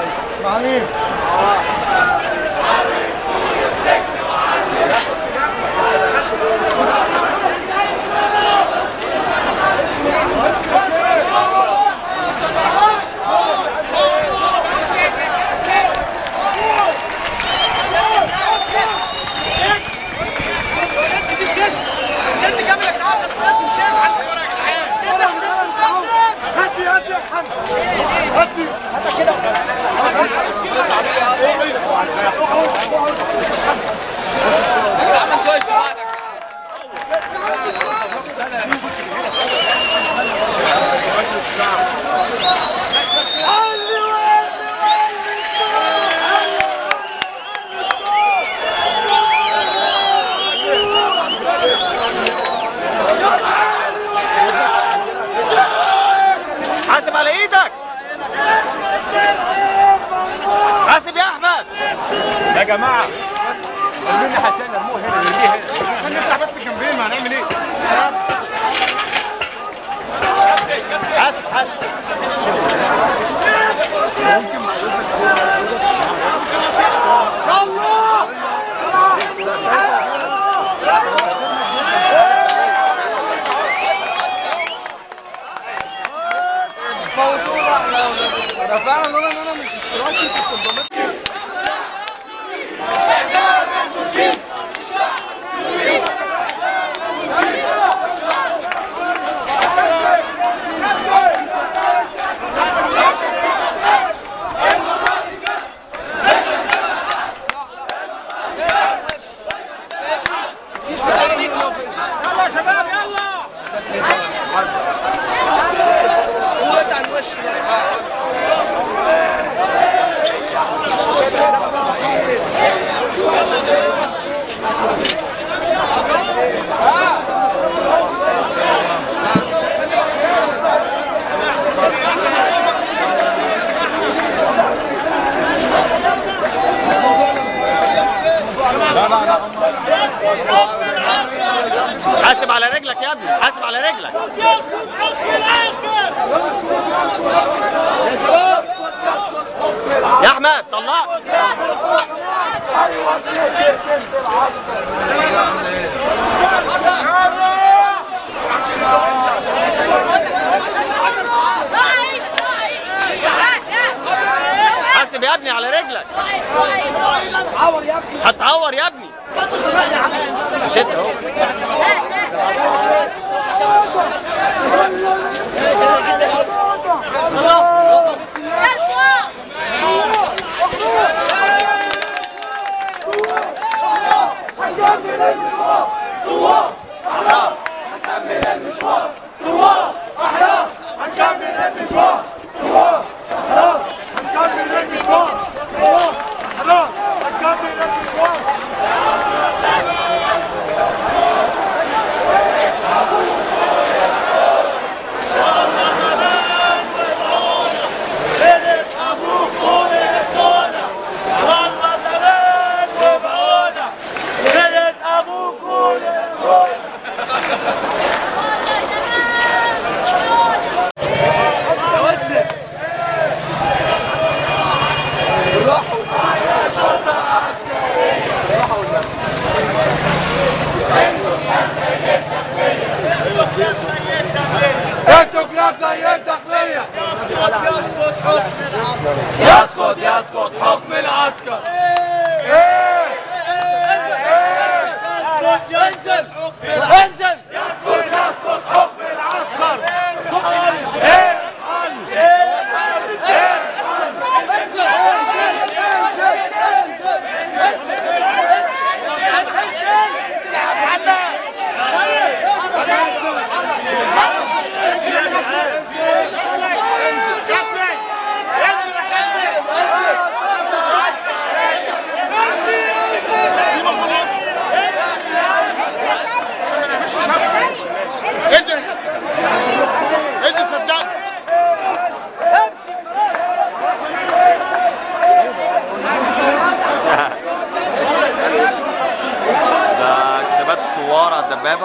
مع مين؟ هدي هدي يا محمد هدي حاسب على ايدك حاسب يا احمد يا جماعه ارمي الناحيه الثانيه ارموه هنا ارميه هنا عشان نفتح بس الجنبين ما هنعمل ايه؟ حاسب حاسب حاسب على رجلك يا ابني حاسب على رجلك يا احمد طلعت حاسب يا ابني على رجلك هتعور يا ابني شد اهو انتوا كلاب زي الداخليه يسقط يسقط حكم العسكر انزل انزل يسقط يسقط حكم العسكر انزل انزل صدقني ده كتابات الثوار على الدبابه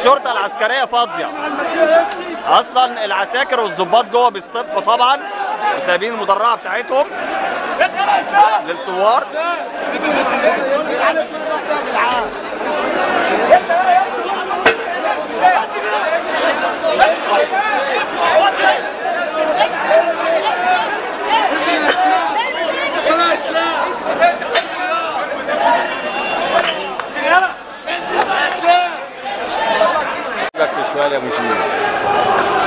الشرطه العسكريه فاضيه اصلا العساكر والظباط جوه بيصطفوا طبعا وسايبين المدرعه بتاعتهم للثوار لك شويه يا ابو جيل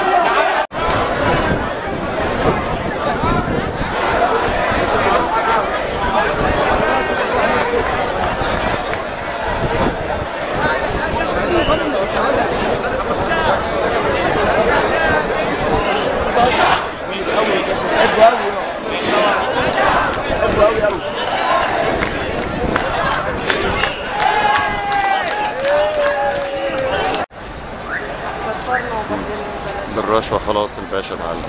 بالرشوه خلاص الباشا اتعلم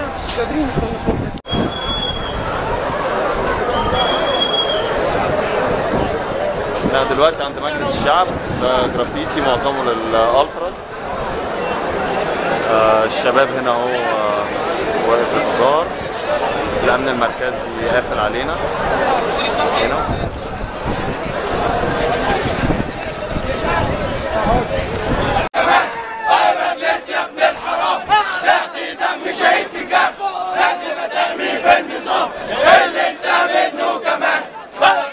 احنا دلوقتي عند مجلس الشعب ده جرافيتي معظمه للالتراس آه الشباب هنا اهو آه واقف انتظار الامن المركزي قافل علينا هنا